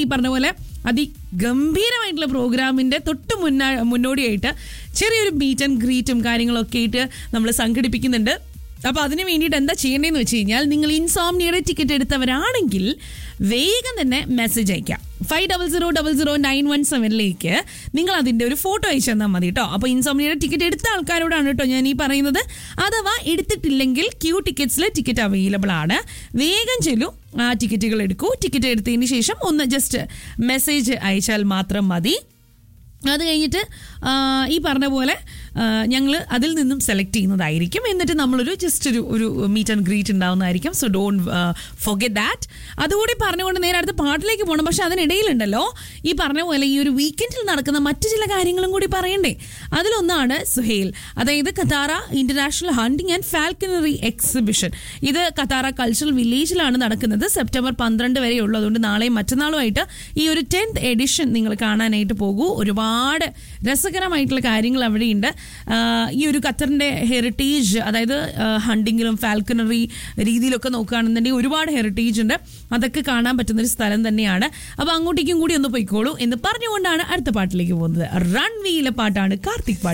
ഈ പറഞ്ഞ പോലെ അതിഗംഭീരമായിട്ടുള്ള പ്രോഗ്രാമിന്റെ തൊട്ട് മുന്നാ മുന്നോടിയായിട്ട് ചെറിയൊരു മീറ്റ് ആൻഡ് ഗ്രീറ്റും കാര്യങ്ങളൊക്കെ ആയിട്ട് നമ്മൾ സംഘടിപ്പിക്കുന്നുണ്ട് അപ്പൊ അതിന് വേണ്ടിയിട്ട് എന്താ ചെയ്യേണ്ടതെന്ന് വെച്ച് കഴിഞ്ഞാൽ നിങ്ങൾ ഇൻസോംനിയുടെ ടിക്കറ്റ് എടുത്തവരാണെങ്കിൽ വേഗം തന്നെ മെസ്സേജ് അയക്കാം five double zero double zero nine one സെവനിലേക്ക് നിങ്ങൾ അതിന്റെ ഒരു ഫോട്ടോ അയച്ചു തന്നാൽ മതി കേട്ടോ അപ്പോൾ ഇൻസോംനിയുടെ ടിക്കറ്റ് എടുത്ത ആൾക്കാരോടാണ് കേട്ടോ ഞാൻ ഈ പറയുന്നത് അഥവാ എടുത്തിട്ടില്ലെങ്കിൽ ക്യൂ ടിക്കറ്റ്സിൽ ടിക്കറ്റ് അവൈലബിൾ ആണ് വേഗം ചെല്ലൂ ആ ടിക്കറ്റുകൾ എടുക്കൂ ടിക്കറ്റ് എടുത്തതിന് ശേഷം ഒന്ന് ജസ്റ്റ് മെസ്സേജ് അയച്ചാൽ മാത്രം മതി അത് കഴിഞ്ഞിട്ട് ആ, ഈ പറഞ്ഞ പോലെ ഞങ്ങൾ അതിൽ നിന്നും സെലക്ട് ചെയ്യുന്നതായിരിക്കും എന്നിട്ട് നമ്മളൊരു ജസ്റ്റ് ഒരു ഒരു മീറ്റ് ആൻഡ് ഗ്രീറ്റ് ഉണ്ടാവുന്നതായിരിക്കും സോ ഡോണ്ട് ഫൊഗെറ്റ് ദാറ്റ് അതുകൂടി പറഞ്ഞുകൊണ്ട് നേരെ അടുത്ത പാട്ടിലേക്ക് പോകണം പക്ഷെ അതിനിടയിലുണ്ടല്ലോ ഈ പറഞ്ഞ പോലെ ഈ ഒരു വീക്കെൻഡിൽ നടക്കുന്ന മറ്റു ചില കാര്യങ്ങളും കൂടി പറയണ്ടേ അതിലൊന്നാണ് സുഹേൽ അതായത് Katara international hunting and falconry exhibition ഇത് കത്താറ കൾച്ചറൽ വില്ലേജിലാണ് നടക്കുന്നത് സെപ്റ്റംബർ പന്ത്രണ്ട് വരെ ഉള്ളൂ അതുകൊണ്ട് നാളെയും മറ്റന്നാളുമായിട്ട് ഈ ഒരു ടെൻത്ത് എഡിഷൻ നിങ്ങൾ കാണാനായിട്ട് പോകൂ ഒരുപാട് രസകരമായിട്ടുള്ള കാര്യങ്ങൾ അവിടെയുണ്ട് ആഹ് ഈ ഒരു ഖത്തറിന്റെ ഹെറിറ്റേജ് അതായത് ഹണ്ടിങ്ങിലും ഫാൽക്കണറി രീതിയിലൊക്കെ നോക്കുകയാണെന്നുണ്ടെങ്കിൽ ഒരുപാട് ഹെറിറ്റേജ് ഉണ്ട് അതൊക്കെ കാണാൻ പറ്റുന്ന ഒരു സ്ഥലം തന്നെയാണ് അപ്പൊ അങ്ങോട്ടേക്കും കൂടി ഒന്ന് പോയിക്കോളൂ എന്ന് പറഞ്ഞുകൊണ്ടാണ് അടുത്ത പാട്ടിലേക്ക് പോകുന്നത് റൺ വീയിലെ പാട്ടാണ് കാർത്തിക് പാടി